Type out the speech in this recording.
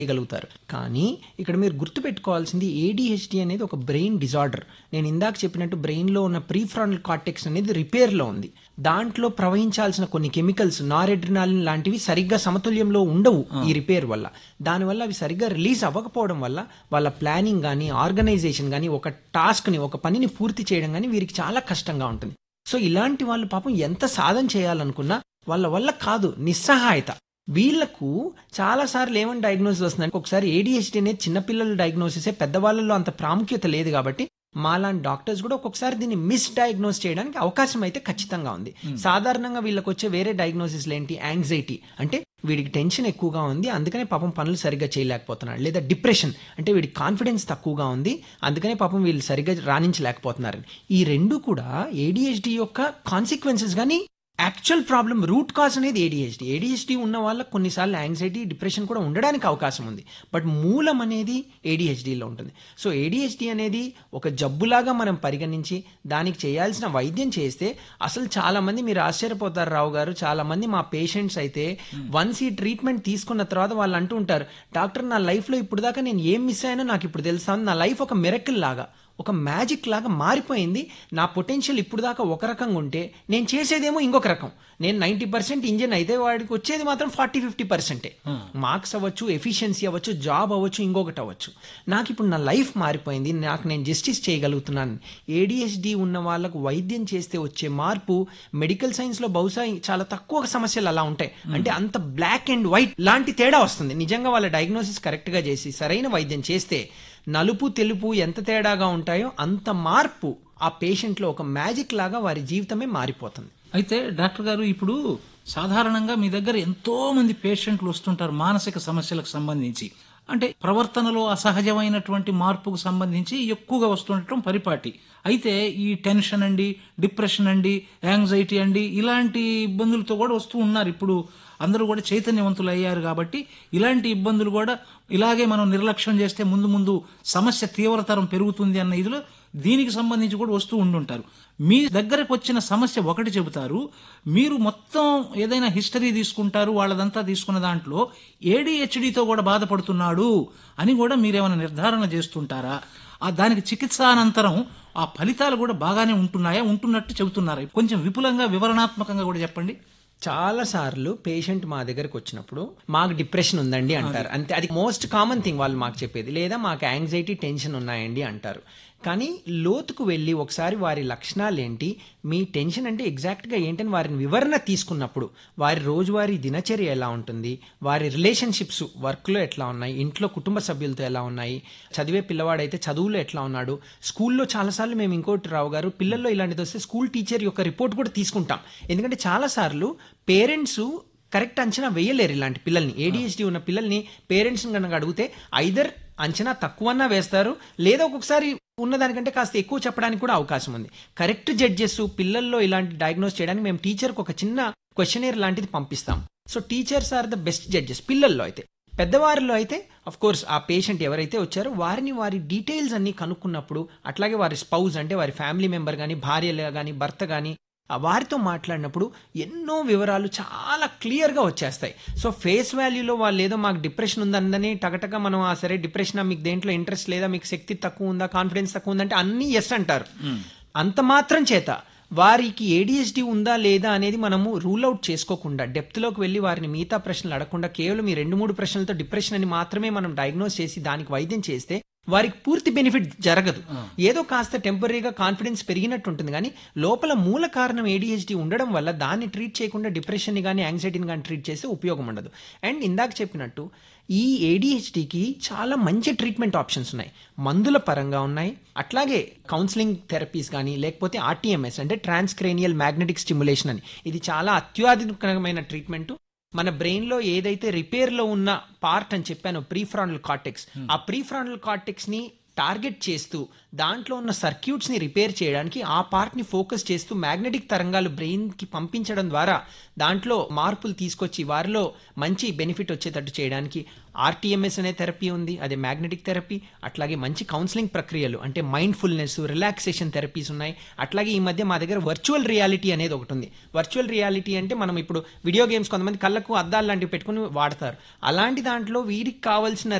చేయగలుగుతారు కానీ ఇక్కడ మీరు గుర్తుపెట్టుకోవాల్సింది ఏడిహెచ్డి అనేది ఒక బ్రెయిన్ డిజార్డర్ నేను ఇందాక చెప్పినట్టు బ్రెయిన్లో ఉన్న ప్రీఫ్రాంటల్ కార్టెక్స్ అనేది రిపేర్లో ఉంది దాంట్లో ప్రవహించాల్సిన కొన్ని కెమికల్స్ నారెడ్రినాలిన్ లాంటివి సరిగ్గా సమతుల్యంలో ఉండవు ఈ రిపేర్ వల్ల దానివల్ల అవి సరిగ్గా రిలీజ్ అవ్వకపోవడం వల్ల వాళ్ళ ప్లానింగ్ కానీ ఆర్గనైజేషన్ కానీ ఒక టాస్క్ని ఒక పనిని పూర్తి చేయడం కానీ వీరికి చాలా కష్టంగా ఉంటుంది సో ఇలాంటి వాళ్ళు పాపం ఎంత సాధన చేయాలనుకున్నా వాళ్ళ వల్ల కాదు నిస్సహాయత వీళ్లకు చాలా సార్లు ఏమని డయాగ్నోసిస్ వస్తుందంటే ఒకసారి ఏడిహెచ్డి అనేది చిన్నపిల్లల డయాగ్నోసిసే పెద్దవాళ్ళలో అంత ప్రాముఖ్యత లేదు కాబట్టి మాలాంటి డాక్టర్స్ కూడా ఒక్కొక్కసారి దీన్ని మిస్ డయాగ్నోస్ చేయడానికి అవకాశం అయితే ఖచ్చితంగా ఉంది సాధారణంగా వీళ్ళకి వచ్చే వేరే డయాగ్నోసిస్ ఏంటి యాంగ్జైటీ అంటే వీడికి టెన్షన్ ఎక్కువగా ఉంది అందుకనే పాపం పనులు సరిగ్గా చేయలేకపోతున్నాడు లేదా డిప్రెషన్ అంటే వీడికి కాన్ఫిడెన్స్ తక్కువగా ఉంది అందుకనే పాపం వీళ్ళు సరిగ్గా రాణించలేకపోతున్నారు ఈ రెండు కూడా ఏడిహెచ్డి యొక్క కాన్సిక్వెన్సెస్ కానీ యాక్చువల్ ప్రాబ్లం రూట్ కాజ్ అనేది ఏడిహెచ్డి ఏడిహెచ్డి ఉన్న వాళ్ళకి కొన్నిసార్లు యాంగ్జైటీ డిప్రెషన్ కూడా ఉండడానికి అవకాశం ఉంది బట్ మూలం అనేది ఏడిహెచ్డిలో ఉంటుంది సో ఏడిహెచ్డి అనేది ఒక జబ్బులాగా మనం పరిగణించి దానికి చేయాల్సిన వైద్యం చేస్తే అసలు చాలా మంది మీరు ఆశ్చర్యపోతారు రావు గారు చాలా మంది మా పేషెంట్స్ అయితే వన్స్ ఈ ట్రీట్మెంట్ తీసుకున్న తర్వాత వాళ్ళు అంటూ ఉంటారు డాక్టర్ నా లైఫ్లో ఇప్పుడు దాకా నేను ఏం మిస్ అయ్యానో నాకు ఇప్పుడు తెలుసా నా లైఫ్ ఒక మిరకిల్ లాగా ఒక మ్యాజిక్ లాగా మారిపోయింది నా పొటెన్షియల్ ఇప్పుడు దాకా ఒక రకంగా ఉంటే నేను చేసేదేమో ఇంకొక రకం నేను నైంటీ పర్సెంట్ ఇంజిన్ అయితే వాడికి వచ్చేది మాత్రం ఫార్టీ ఫిఫ్టీ పర్సెంటే మార్క్స్ అవ్వచ్చు ఎఫిషియన్సీ అవ్వచ్చు జాబ్ అవ్వచ్చు ఇంకొకటి అవ్వచ్చు నాకు ఇప్పుడు నా లైఫ్ మారిపోయింది నాకు నేను జస్టిస్ చేయగలుగుతున్నాను ఏడిహెచ్డి ఉన్న వాళ్ళకు వైద్యం చేస్తే వచ్చే మార్పు మెడికల్ సైన్స్లో బహుశా చాలా తక్కువ సమస్యలు అలా ఉంటాయి అంటే అంత బ్లాక్ అండ్ వైట్ లాంటి తేడా వస్తుంది నిజంగా వాళ్ళ డయాగ్నోసిస్ కరెక్ట్గా చేసి సరైన వైద్యం చేస్తే నలుపు తెలుపు ఎంత తేడాగా ఉంటాయో అంత మార్పు ఆ పేషెంట్లో ఒక మ్యాజిక్ లాగా వారి జీవితమే మారిపోతుంది అయితే డాక్టర్ గారు ఇప్పుడు సాధారణంగా మీ దగ్గర ఎంతో మంది పేషెంట్లు వస్తుంటారు మానసిక సమస్యలకు సంబంధించి అంటే ప్రవర్తనలో అసహజమైనటువంటి మార్పుకు సంబంధించి ఎక్కువగా వస్తుండటం పరిపాటి అయితే ఈ టెన్షన్ అండి డిప్రెషన్ అండి యాంగ్జైటీ అండి ఇలాంటి ఇబ్బందులతో కూడా వస్తూ ఉన్నారు ఇప్పుడు అందరూ కూడా చైతన్యవంతులు అయ్యారు కాబట్టి ఇలాంటి ఇబ్బందులు కూడా ఇలాగే మనం నిర్లక్ష్యం చేస్తే ముందు ముందు సమస్య తీవ్రతరం పెరుగుతుంది అన్న ఇదిలో దీనికి సంబంధించి కూడా వస్తూ ఉండుంటారు మీ దగ్గరకు వచ్చిన సమస్య ఒకటి చెబుతారు మీరు మొత్తం ఏదైనా హిస్టరీ తీసుకుంటారు వాళ్ళదంతా తీసుకున్న దాంట్లో ఏడిహెచ్డితో కూడా బాధపడుతున్నాడు అని కూడా మీరేమైనా నిర్ధారణ చేస్తుంటారా ఆ దానికి చికిత్స అనంతరం ఆ ఫలితాలు కూడా బాగానే ఉంటున్నాయా ఉంటున్నట్టు చెబుతున్నారా కొంచెం విపులంగా వివరణాత్మకంగా కూడా చెప్పండి చాలా సార్లు పేషెంట్ మా దగ్గరకు వచ్చినప్పుడు మాకు డిప్రెషన్ ఉందండి అంటారు అంతే అది మోస్ట్ కామన్ థింగ్ వాళ్ళు మాకు చెప్పేది లేదా మాకు యాంగ్జైటీ టెన్షన్ ఉన్నాయండి అంటారు కానీ లోతుకు వెళ్ళి ఒకసారి వారి లక్షణాలు ఏంటి మీ టెన్షన్ అంటే ఎగ్జాక్ట్గా ఏంటని వారిని వివరణ తీసుకున్నప్పుడు వారి రోజువారీ దినచర్య ఎలా ఉంటుంది వారి రిలేషన్షిప్స్ వర్క్లో ఎట్లా ఉన్నాయి ఇంట్లో కుటుంబ సభ్యులతో ఎలా ఉన్నాయి చదివే పిల్లవాడైతే చదువులో ఎట్లా ఉన్నాడు స్కూల్లో చాలాసార్లు మేము ఇంకోటి రావు గారు పిల్లల్లో ఇలాంటిది వస్తే స్కూల్ టీచర్ యొక్క రిపోర్ట్ కూడా తీసుకుంటాం ఎందుకంటే చాలాసార్లు పేరెంట్స్ కరెక్ట్ అంచనా వేయలేరు ఇలాంటి పిల్లల్ని ఏడిహెచ్డి ఉన్న పిల్లల్ని పేరెంట్స్ కనుక అడిగితే ఐదర్ అంచనా తక్కువన్నా వేస్తారు లేదా ఒక్కొక్కసారి ఉన్నదానికంటే కాస్త ఎక్కువ చెప్పడానికి కూడా అవకాశం ఉంది కరెక్ట్ జడ్జెస్ పిల్లల్లో ఇలాంటి డయాగ్నోస్ చేయడానికి మేము టీచర్కి ఒక చిన్న క్వశ్చనీర్ లాంటిది పంపిస్తాం so teachers are the best judges పిల్లల్లో అయితే పెద్దవారిలో అయితే అఫ్ కోర్స్ ఆ పేషెంట్ ఎవరైతే వచ్చారో వారిని వారి డీటెయిల్స్ అన్ని కనుక్కున్నప్పుడు అట్లాగే వారి స్పౌజ్ అంటే వారి ఫ్యామిలీ మెంబర్ కానీ భార్య కానీ భర్త కానీ వారితో మాట్లాడినప్పుడు ఎన్నో వివరాలు చాలా క్లియర్గా వచ్చేస్తాయి సో ఫేస్ వాల్యూలో వాళ్ళు ఏదో మాకు డిప్రెషన్ ఉందని టగటగా మనం ఆ సరే డిప్రెషన్ మీకు దేంట్లో ఇంట్రెస్ట్ లేదా మీకు శక్తి తక్కువ ఉందా కాన్ఫిడెన్స్ తక్కువ ఉందంటే అన్నీ ఎస్ అంటారు అంత మాత్రం చేత వారికి ఏడిహెచ్డి ఉందా లేదా అనేది మనము రూల్ అవుట్ చేసుకోకుండా డెప్త్లోకి వెళ్ళి వారిని మిగతా ప్రశ్నలు అడగకుండా కేవలం ఈ రెండు మూడు ప్రశ్నలతో డిప్రెషన్ అని మాత్రమే మనం డయాగ్నోస్ చేసి దానికి వైద్యం చేస్తే వారికి పూర్తి బెనిఫిట్ జరగదు ఏదో కాస్త టెంపరీగా కాన్ఫిడెన్స్ పెరిగినట్టు ఉంటుంది కానీ లోపల మూల కారణం ఏడిహెచ్డి ఉండడం వల్ల దాన్ని ట్రీట్ చేయకుండా డిప్రెషన్ని కానీ యాంగ్జైటీని కానీ ట్రీట్ చేస్తే ఉపయోగం ఉండదు అండ్ ఇందాక చెప్పినట్టు ఈ ఏడిహెచ్డికి చాలా మంచి ట్రీట్మెంట్ ఆప్షన్స్ ఉన్నాయి మందుల పరంగా ఉన్నాయి అట్లాగే కౌన్సిలింగ్ థెరపీస్ కానీ లేకపోతే ఆర్టీఎంఎస్ అంటే ట్రాన్స్క్రేనియల్ మ్యాగ్నెటిక్ స్టిమ్యులేషన్ అని ఇది చాలా అత్యాధునికమైన ట్రీట్మెంట్ మన బ్రెయిన్ లో ఏదైతే రిపేర్ లో ఉన్న పార్ట్ అని చెప్పానో ప్రీఫ్రాంటల్ కార్టెక్స్ ఆ ప్రీఫ్రాంటల్ కార్టెక్స్ ని టార్గెట్ చేస్తూ దాంట్లో ఉన్న సర్క్యూట్స్ ని రిపేర్ చేయడానికి ఆ పార్ట్ ని ఫోకస్ చేస్తూ మ్యాగ్నెటిక్ తరంగాలు బ్రెయిన్ కి పంపించడం ద్వారా దాంట్లో మార్పులు తీసుకొచ్చి వారిలో మంచి బెనిఫిట్ వచ్చేటట్టు చేయడానికి ఆర్టీఎంఎస్ అనే థెరపీ ఉంది అదే మ్యాగ్నెటిక్ థెరపీ అట్లాగే మంచి కౌన్సిలింగ్ ప్రక్రియలు అంటే మైండ్ఫుల్నెస్ రిలాక్సేషన్ థెరపీస్ ఉన్నాయి అట్లాగే ఈ మధ్య మా దగ్గర వర్చువల్ రియాలిటీ అనేది ఒకటి ఉంది వర్చువల్ రియాలిటీ అంటే మనం ఇప్పుడు వీడియో గేమ్స్ కొంతమంది కళ్ళకు అద్దాలు లాంటివి పెట్టుకుని వాడతారు అలాంటి దాంట్లో వీరికి కావాల్సిన